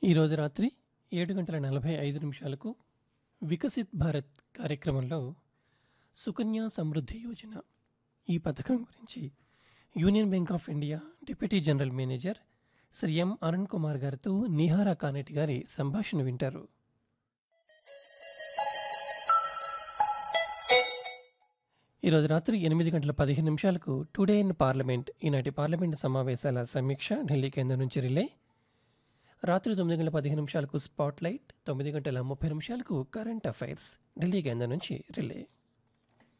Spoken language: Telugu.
ఈరోజు రాత్రి ఏడు గంటల నలభై ఐదు నిమిషాలకు వికసిత్ భారత్ కార్యక్రమంలో సుకన్య సమృద్ధి యోజన ఈ పథకం గురించి Union Bank of India deputy general manager Sri M Arun Kumar గారితో నిహారా కానేటి గారి సంభాషణ వింటారు ఈరోజు రాత్రి ఎనిమిది గంటల పదిహేను నిమిషాలకు టుడే ఇన్ పార్లమెంట్ ఈనాటి పార్లమెంట్ సమావేశాల సమీక్ష ఢిల్లీ కేంద్రం నుంచి రిలే రాత్రి తొమ్మిది గంటల పదిహేను నిమిషాలకు స్పాట్ లైట్ తొమ్మిది గంటల ముప్పై నిమిషాలకు కరెంట్ అఫైర్స్ ఢిల్లీ కేంద్రం నుంచి రిలే